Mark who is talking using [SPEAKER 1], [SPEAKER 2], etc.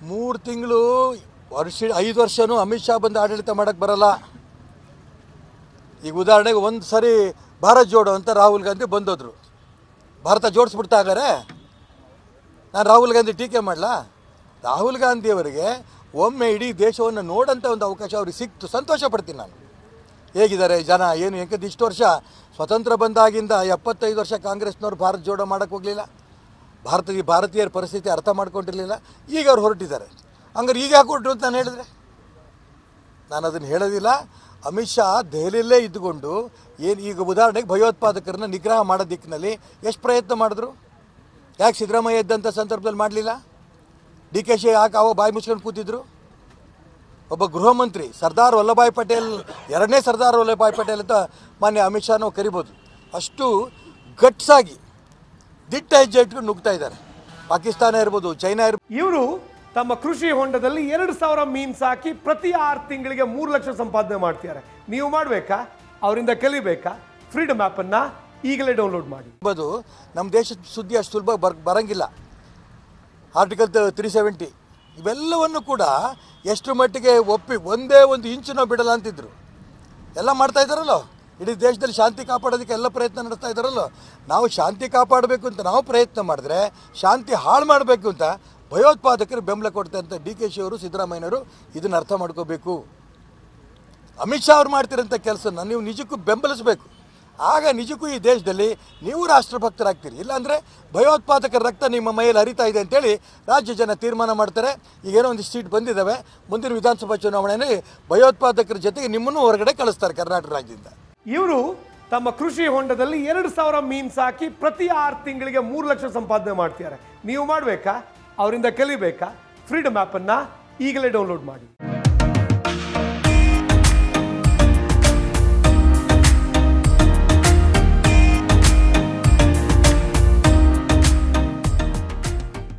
[SPEAKER 1] ಮೂರು ತಿಂಗಳು ವರ್ಷ ಐದು ವರ್ಷನೂ ಅಮಿತ್ ಶಾ ಬಂದು ಆಡಳಿತ ಮಾಡೋಕ್ಕೆ ಬರಲ್ಲ ಈಗ ಉದಾಹರಣೆಗೆ ಒಂದು ಸರಿ ಭಾರತ್ ಜೋಡೋ ಅಂತ ರಾಹುಲ್ ಗಾಂಧಿ ಬಂದೋದ್ರು ಭಾರತ ಜೋಡಿಸ್ಬಿಡ್ತಾ ಹಾಗಾರೆ ನಾನು ರಾಹುಲ್ ಗಾಂಧಿ ಟೀಕೆ ಮಾಡಲಾ ರಾಹುಲ್ ಗಾಂಧಿಯವರಿಗೆ ಒಮ್ಮೆ ಇಡೀ ದೇಶವನ್ನು ನೋಡೋಂಥ ಒಂದು ಅವಕಾಶ ಅವ್ರಿಗೆ ಸಿಕ್ತು ಸಂತೋಷ ಪಡ್ತೀನಿ ನಾನು ಹೇಗಿದ್ದಾರೆ ಜನ ಏನು ಯಾಕಂದ್ರೆ ಇಷ್ಟು ವರ್ಷ ಸ್ವತಂತ್ರ ಬಂದಾಗಿಂದ ಎಪ್ಪತ್ತೈದು ವರ್ಷ ಕಾಂಗ್ರೆಸ್ನವ್ರು ಭಾರತ್ ಜೋಡೋ ಮಾಡೋಕ್ಕೆ ಹೋಗಲಿಲ್ಲ ಭಾರತೀಯ ಭಾರತೀಯರ ಪರಿಸ್ಥಿತಿ ಅರ್ಥ ಮಾಡ್ಕೊಂಡಿರಲಿಲ್ಲ ಈಗ ಅವ್ರು ಹೊರಟಿದ್ದಾರೆ ಹಂಗಾರೆ ಈಗ ಯಾಕೆ ಹೊರಟು ಅಂತ ನಾನು ಹೇಳಿದ್ರೆ ನಾನು ಅದನ್ನು ಹೇಳೋದಿಲ್ಲ ಅಮಿತ್ ಶಾ ದೆಹಲಿಯಲ್ಲೇ ಇದ್ದುಕೊಂಡು ಏನು ಈಗ ಉದಾಹರಣೆಗೆ ಭಯೋತ್ಪಾದಕರನ್ನ ನಿಗ್ರಹ ಮಾಡೋ ದಿಕ್ಕಿನಲ್ಲಿ ಎಷ್ಟು ಪ್ರಯತ್ನ ಮಾಡಿದ್ರು ಯಾಕೆ ಸಿದ್ದರಾಮಯ್ಯ ಇದ್ದಂಥ ಸಂದರ್ಭದಲ್ಲಿ ಮಾಡಲಿಲ್ಲ ಡಿ ಕೆ ಶಿ ಯಾಕೆ ಅವ ಬಾಯಿ ಮುಚ್ಕೊಂಡು ಕೂತಿದ್ರು ಒಬ್ಬ ಗೃಹ ಮಂತ್ರಿ ಸರ್ದಾರ್ ವಲ್ಲಭಾಯ್ ಪಟೇಲ್ ಎರಡನೇ ಸರ್ದಾರ್ ವಲ್ಲಭಾಯ್ ಪಟೇಲ್ ಅಂತ ಮಾನ್ಯ ಅಮಿತ್ ಶಾ ನಾವು ಕರಿಬೋದು ಅಷ್ಟು ಗಟ್ಸಾಗಿ ದಿಟ್ಟ ಹೆಜ್ಜೆ ಇಟ್ಕೊಂಡು ನುಗ್ತಾ ಇದ್ದಾರೆ ಪಾಕಿಸ್ತಾನ ಇರ್ಬೋದು ಚೈನಾ ಇರ್ಬೋದು
[SPEAKER 2] ಇವರು ತಮ್ಮ ಕೃಷಿ ಹೊಂಡದಲ್ಲಿ ಎರಡು ಸಾವಿರ ಮೀನ್ ಸಾಕಿ ಪ್ರತಿ ಆರು ತಿಂಗಳಿಗೆ ಮೂರು ಲಕ್ಷ ಸಂಪಾದನೆ ಮಾಡ್ತಿದ್ದಾರೆ ನೀವು ಮಾಡಬೇಕಾ ಅವರಿಂದ ಕಲಿಬೇಕಾ ಫ್ರೀಡಮ್ ಆ್ಯಪನ್ನು ಈಗಲೇ ಡೌನ್ಲೋಡ್ ಮಾಡಿ
[SPEAKER 1] ಎಂಬುದು ನಮ್ಮ ದೇಶದ ಸುದ್ದಿ ಅಷ್ಟು ಸುಲಭ ಬರ್ ಬರಂಗಿಲ್ಲ ಆರ್ಟಿಕಲ್ ತ್ರೀ ಸೆವೆಂಟಿ ಇವೆಲ್ಲವನ್ನು ಕೂಡ ಎಷ್ಟು ಮಟ್ಟಿಗೆ ಒಪ್ಪಿ ಒಂದೇ ಒಂದು ಇಂಚು ಬಿಡಲ್ಲ ಅಂತಿದ್ರು ಎಲ್ಲ ಮಾಡ್ತಾ ಇದ್ದಾರಲ್ಲೋ ಇಡೀ ದೇಶದಲ್ಲಿ ಶಾಂತಿ ಕಾಪಾಡೋದಕ್ಕೆ ಎಲ್ಲ ಪ್ರಯತ್ನ ನಡೆಸ್ತಾ ಇದ್ದಾರಲ್ಲೋ ನಾವು ಶಾಂತಿ ಕಾಪಾಡಬೇಕು ಅಂತ ನಾವು ಪ್ರಯತ್ನ ಮಾಡಿದ್ರೆ ಶಾಂತಿ ಹಾಳು ಮಾಡಬೇಕು ಅಂತ ಭಯೋತ್ಪಾದಕರು ಬೆಂಬಲ ಕೊಡ್ತಾರೆ ಡಿ ಕೆ ಶಿ ಅವರು ಸಿದ್ದರಾಮಯ್ಯನವರು ಇದನ್ನು ಅರ್ಥ ಮಾಡ್ಕೋಬೇಕು ಅಮಿತ್ ಶಾ ಅವ್ರು ಮಾಡ್ತಿರೋಂಥ ಕೆಲಸನ ನೀವು ನಿಜಕ್ಕೂ ಬೆಂಬಲಿಸಬೇಕು ಆಗ ನಿಜಕ್ಕೂ ಈ ದೇಶದಲ್ಲಿ ನೀವು ರಾಷ್ಟ್ರಭಕ್ತರಾಗ್ತೀರಿ ಇಲ್ಲಾಂದರೆ ಭಯೋತ್ಪಾದಕರ ರಕ್ತ ನಿಮ್ಮ ಮೈಯಲ್ಲಿ ಹರಿತಾ ಇದೆ ಅಂತೇಳಿ ರಾಜ್ಯ ಜನ ತೀರ್ಮಾನ ಮಾಡ್ತಾರೆ ಈಗೇನೋ ಒಂದು ಸೀಟ್ ಬಂದಿದ್ದಾವೆ ಮುಂದಿನ ವಿಧಾನಸಭಾ ಚುನಾವಣೆಯಲ್ಲಿ ಭಯೋತ್ಪಾದಕರ ಜೊತೆಗೆ ನಿಮ್ಮನ್ನು ಹೊರಗಡೆ ಕಳಿಸ್ತಾರೆ ಕರ್ನಾಟಕ ರಾಜ್ಯದಿಂದ
[SPEAKER 2] ಇವರು ತಮ್ಮ ಕೃಷಿ ಹೊಂಡದಲ್ಲಿ ಎರಡು ಸಾವಿರ ಮೀನ್ ಸಾಕಿ ಪ್ರತಿ ಆರು ತಿಂಗಳಿಗೆ ಮೂರು ಲಕ್ಷ ಸಂಪಾದನೆ ಮಾಡ್ತಿದ್ದಾರೆ ನೀವು ಮಾಡಬೇಕಾ ಅವರಿಂದ ಕಲಿಬೇಕಾ ಫ್ರೀಡಮ್ ಆ್ಯಪನ್ನು ಈಗಲೇ ಡೌನ್ಲೋಡ್ ಮಾಡಿ